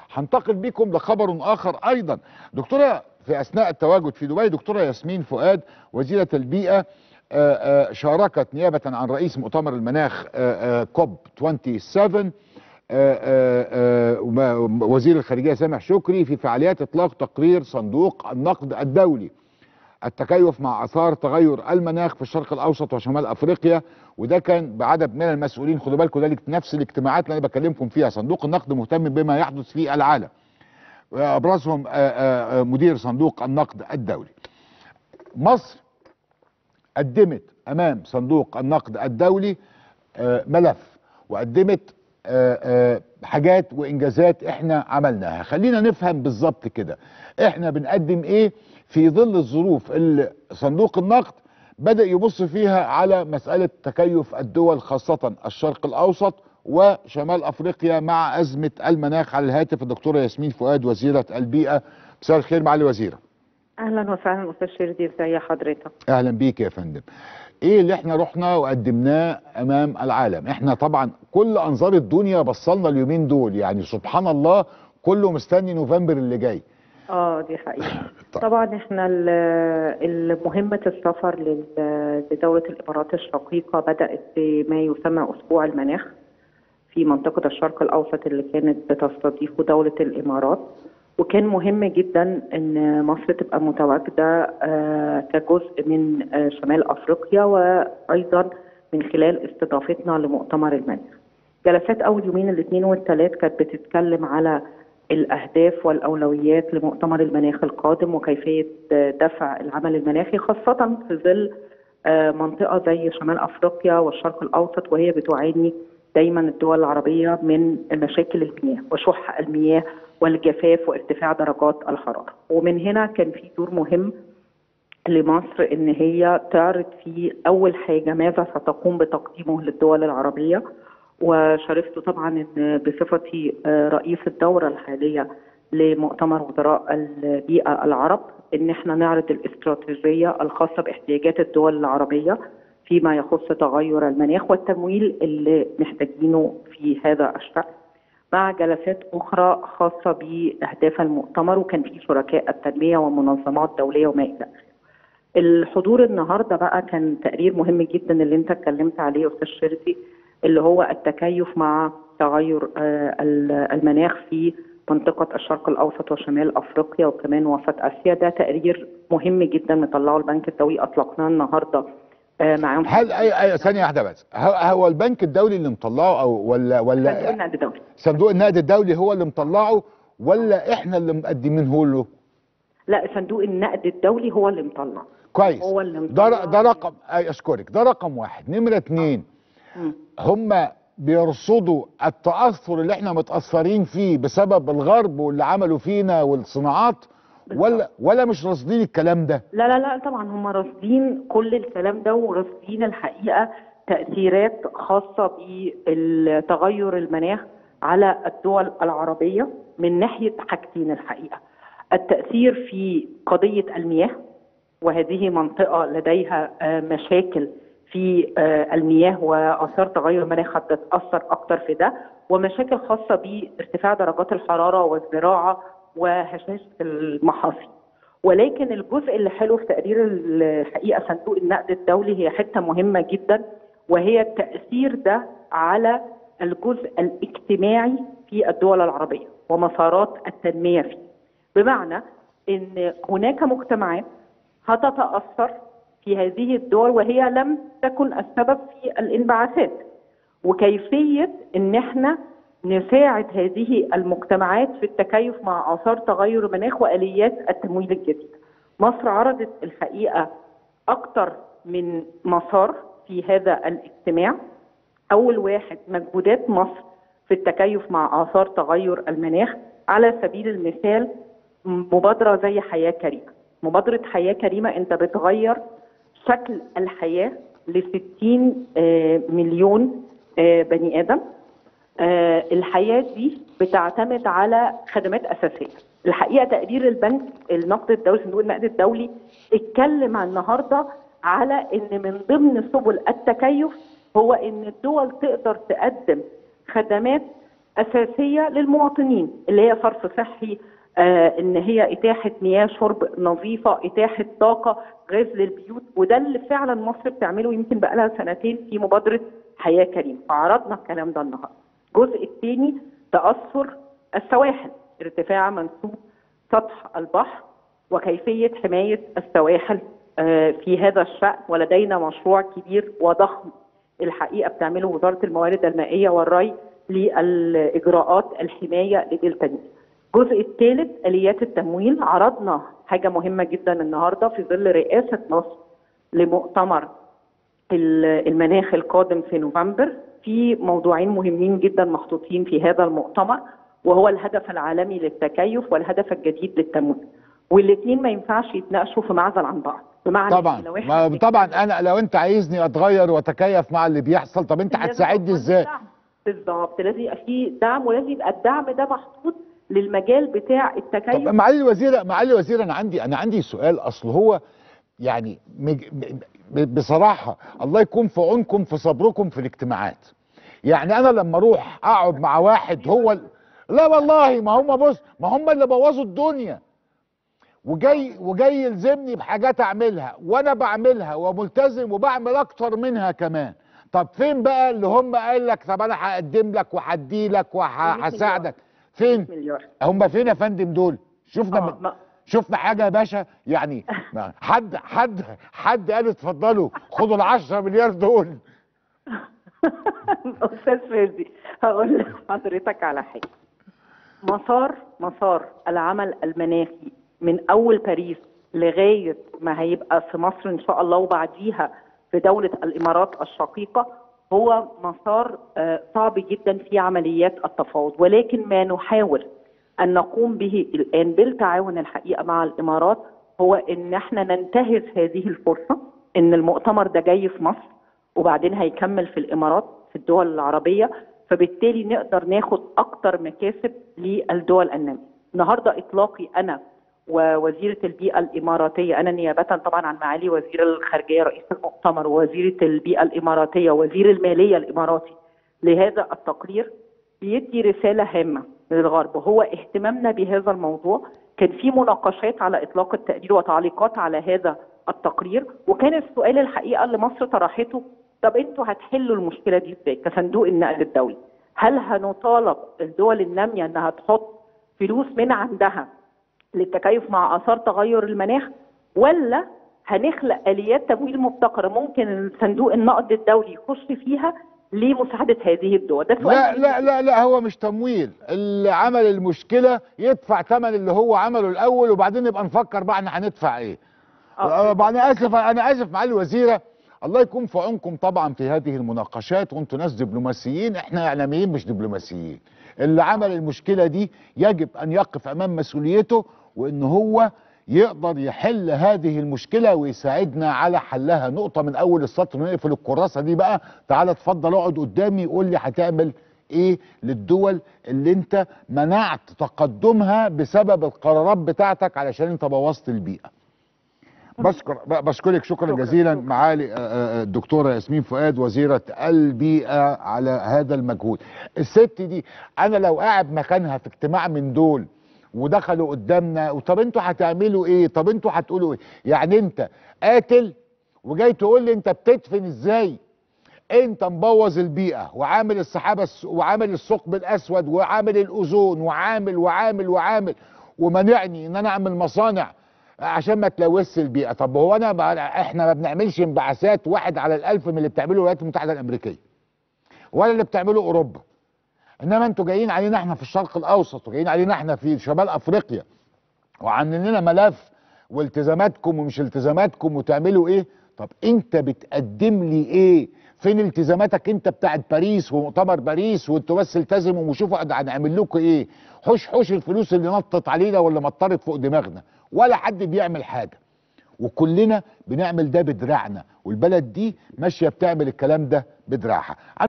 هنتقل بكم لخبر اخر ايضا دكتوره في اثناء التواجد في دبي دكتوره ياسمين فؤاد وزيره البيئه آه، آه، شاركت نيابه عن رئيس مؤتمر المناخ آه، آه، كوب 27 آه، آه، آه، وما- وزير الخارجيه سامح شكري في فعاليات اطلاق تقرير صندوق النقد الدولي التكيف مع اثار تغير المناخ في الشرق الاوسط وشمال افريقيا وده كان بعدد من المسؤولين خدوا بالكم ده نفس الاجتماعات اللي انا بكلمكم فيها صندوق النقد مهتم بما يحدث في العالم ابرزهم آه، آه، آه، مدير صندوق النقد الدولي مصر قدمت امام صندوق النقد الدولي آه، ملف وقدمت آه، آه، حاجات وانجازات احنا عملناها خلينا نفهم بالظبط كده احنا بنقدم ايه في ظل الظروف اللي صندوق النقد بدأ يبص فيها على مسألة تكيف الدول خاصة الشرق الأوسط وشمال أفريقيا مع أزمة المناخ على الهاتف الدكتورة ياسمين فؤاد وزيرة البيئة مساء الخير معالي الوزيرة اهلا وسهلا استاذ شيردي ازي حضرتك اهلا بيك يا فندم ايه اللي احنا رحنا وقدمناه امام العالم احنا طبعا كل انظار الدنيا بصلنا اليومين دول يعني سبحان الله كله مستني نوفمبر اللي جاي اه دي حقيقه طيب. طبعا احنا ال- ال- مهمه السفر لل- لدوله الامارات الشقيقه بدات بما يسمى اسبوع المناخ في منطقه الشرق الاوسط اللي كانت بتستضيفه دوله الامارات وكان مهم جدا ان مصر تبقى متواجده آه، كجزء من آه، شمال افريقيا وايضا من خلال استضافتنا لمؤتمر المناخ. جلسات اول يومين الاثنين والثلاث كانت بتتكلم على الاهداف والاولويات لمؤتمر المناخ القادم وكيفيه آه، دفع العمل المناخي خاصه في ظل آه، منطقه زي شمال افريقيا والشرق الاوسط وهي بتعاني دايما الدول العربيه من مشاكل المياه وشح المياه والجفاف وارتفاع درجات الحراره ومن هنا كان في دور مهم لمصر ان هي تعرض فيه اول حاجه ماذا ستقوم بتقديمه للدول العربيه وشرفت طبعا ان بصفتي آه، رئيس الدوره الحاليه لمؤتمر وزراء البيئه العرب ان احنا نعرض الاستراتيجيه الخاصه باحتياجات الدول العربيه فيما يخص تغير المناخ والتمويل اللي محتاجينه في هذا الشأن مع جلسات أخرى خاصة بأهداف المؤتمر وكان في شركاء التنمية ومنظمات دولية وما إلى آخره. الحضور النهارده بقى كان تقرير مهم جدا اللي انت اتكلمت عليه استاذ شرفي اللي هو التكيف مع تغير آه، ال- المناخ في منطقة الشرق الأوسط وشمال أفريقيا وكمان وسط آسيا ده تقرير مهم جدا مطلعه البنك الدولي أطلقناه النهارده آه، معاهم هل اي اي ثانيه واحده بس هو هو البنك الدولي اللي مطلعه او ولا صندوق ولا النقد الدولي صندوق النقد الدولي هو اللي مطلعه ولا احنا اللي مقدمينه له لا صندوق النقد الدولي هو اللي مطلع كويس هو اللي ده مطلع. ر- ده رقم أي اشكرك ده رقم واحد نمره اتنين مم. هم بيرصدوا التاثر اللي احنا متاثرين فيه بسبب الغرب واللي عملوا فينا والصناعات ولا ولا مش راصدين الكلام ده لا لا لا طبعا هم راصدين كل الكلام ده ورصدين الحقيقه تاثيرات خاصه بتغير المناخ على الدول العربيه من ناحيه حاجتين الحقيقه التاثير في قضيه المياه وهذه منطقه لديها آه، مشاكل في آه، المياه واثار تغير المناخ هتتاثر اكتر في ده ومشاكل خاصه بارتفاع درجات الحراره والزراعه وهشاشه المحاصيل ولكن الجزء اللي حلو في تقرير الحقيقه صندوق النقد الدولي هي حته مهمه جدا وهي التاثير ده على الجزء الاجتماعي في الدول العربيه ومسارات التنميه فيه بمعنى ان هناك مجتمعات هتتاثر في هذه الدول وهي لم تكن السبب في الانبعاثات وكيفيه ان احنا نساعد هذه المجتمعات في التكيف مع اثار تغير المناخ واليات التمويل الجديده. مصر عرضت الحقيقه اكثر من مسار في هذا الاجتماع. اول واحد مجهودات مصر في التكيف مع اثار تغير المناخ على سبيل المثال مبادره زي حياه كريمه. مبادره حياه كريمه انت بتغير شكل الحياه ل 60 آه، مليون آه، بني ادم آه، الحياه دي بتعتمد على خدمات اساسيه الحقيقه تقرير البنك النقد الدولي صندوق النقد الدولي اتكلم عن النهارده على ان من ضمن سبل التكيف هو ان الدول تقدر تقدم خدمات اساسيه للمواطنين اللي هي صرف صحي آه ان هي اتاحه مياه شرب نظيفه اتاحه طاقه غاز للبيوت وده اللي فعلا مصر بتعمله يمكن بقى لها سنتين في مبادره حياه كريمه فعرضنا الكلام ده النهارده الجزء الثاني تاثر السواحل ارتفاع منسوب سطح البحر وكيفيه حمايه السواحل آه في هذا الشان ولدينا مشروع كبير وضخم الحقيقه بتعمله وزاره الموارد المائيه والري للاجراءات الحمايه لدلتا النيل. الجزء الثالث اليات التمويل عرضنا حاجه مهمه جدا النهارده في ظل رئاسه مصر لمؤتمر المناخ القادم في نوفمبر في موضوعين مهمين جدا محطوطين في هذا المؤتمر وهو الهدف العالمي للتكيف والهدف الجديد للتمويل والاثنين ما ينفعش يتناقشوا في معزل عن بعض بمعنى طبعا لو ما احنا طبعا انا لو انت عايزني اتغير واتكيف مع اللي بيحصل طب انت لازم هتساعدني يكون ازاي دعم. بالظبط لازم يبقى في دعم ولازم يبقى الدعم ده محطوط للمجال بتاع طب التكيف معالي الوزيره معالي الوزيره انا عندي انا عندي سؤال اصل هو يعني مج... ب- بصراحه الله يكون في عونكم في صبركم في الاجتماعات يعني انا لما اروح اقعد مع واحد هو ال... لا والله ما هم بص ما هم اللي بوظوا الدنيا وجاي وجاي يلزمني بحاجات اعملها وانا بعملها وملتزم وبعمل اكتر منها كمان طب فين بقى اللي هم قال لك طب انا هقدم لك وهدي لك وهساعدك فين مليار هم فين يا فندم دول شفنا آه، من... ما- شفنا حاجه يا باشا يعني ما- حد حد حد قال اتفضلوا خدوا ال 10 مليار دول استاذ فادي هقول لحضرتك على حاجه مسار مسار العمل المناخي من اول باريس لغايه ما هيبقى في مصر ان شاء الله وبعديها في دوله الامارات الشقيقه هو مسار آه، صعب جدا في عمليات التفاوض ولكن ما نحاول ان نقوم به الان بالتعاون الحقيقه مع الامارات هو ان احنا ننتهز هذه الفرصه ان المؤتمر ده جاي في مصر وبعدين هيكمل في الامارات في الدول العربيه فبالتالي نقدر ناخد اكتر مكاسب للدول الناميه. النهارده اطلاقي انا ووزيره البيئه الاماراتيه انا نيابه طبعا عن معالي وزير الخارجيه رئيس المؤتمر ووزيره البيئه الاماراتيه وزير الماليه الاماراتي لهذا التقرير بيدي رساله هامه للغرب وهو اهتمامنا بهذا الموضوع كان في مناقشات على اطلاق التقرير وتعليقات على هذا التقرير وكان السؤال الحقيقه اللي مصر طرحته طب انتوا هتحلوا المشكله دي ازاي كصندوق النقد الدولي هل هنطالب الدول الناميه انها تحط فلوس من عندها للتكيف مع اثار تغير المناخ ولا هنخلق اليات تمويل مبتكره ممكن صندوق النقد الدولي يخش فيها لمساعده هذه الدول ده سؤال لا لا لا لا هو مش تمويل اللي عمل المشكله يدفع ثمن اللي هو عمله الاول وبعدين نبقى نفكر بقى احنا هندفع ايه آه. آه، انا اسف انا اسف معالي الوزيره الله يكون في عونكم طبعا في هذه المناقشات وانتوا ناس دبلوماسيين احنا اعلاميين مش دبلوماسيين اللي عمل المشكله دي يجب ان يقف امام مسؤوليته وان هو يقدر يحل هذه المشكله ويساعدنا على حلها نقطه من اول السطر نقفل الكراسه دي بقى تعالى اتفضل اقعد قدامي قول لي هتعمل ايه للدول اللي انت منعت تقدمها بسبب القرارات بتاعتك علشان انت بوظت البيئه بشكر ب- بشكرك شكرا شكرا، جزيلا شكرا. معالي آه، آه، الدكتوره ياسمين فؤاد وزيره البيئه على هذا المجهود الست دي انا لو قاعد مكانها في اجتماع من دول ودخلوا قدامنا طب انتوا هتعملوا ايه طب انتوا هتقولوا ايه يعني انت قاتل وجاي تقول لي انت بتدفن ازاي انت مبوظ البيئه وعامل السحابه الس... وعامل الثقب الاسود وعامل الاوزون وعامل وعامل وعامل ومنعني ان انا اعمل مصانع عشان ما تلوثش البيئه طب هو انا ما احنا ما بنعملش انبعاثات واحد على الالف من اللي بتعمله الولايات المتحده الامريكيه ولا اللي بتعمله اوروبا انما انتوا جايين علينا احنا في الشرق الاوسط وجايين علينا احنا في شمال افريقيا وعاملين لنا ملف والتزاماتكم ومش التزاماتكم وتعملوا ايه طب انت بتقدم لي ايه فين التزاماتك انت بتاعت باريس ومؤتمر باريس وانتوا بس التزموا وشوفوا هنعمل لكم ايه حوش حوش الفلوس اللي نطت علينا ولا مطرت فوق دماغنا ولا حد بيعمل حاجه وكلنا بنعمل ده بدراعنا والبلد دي ماشيه بتعمل الكلام ده بدراعها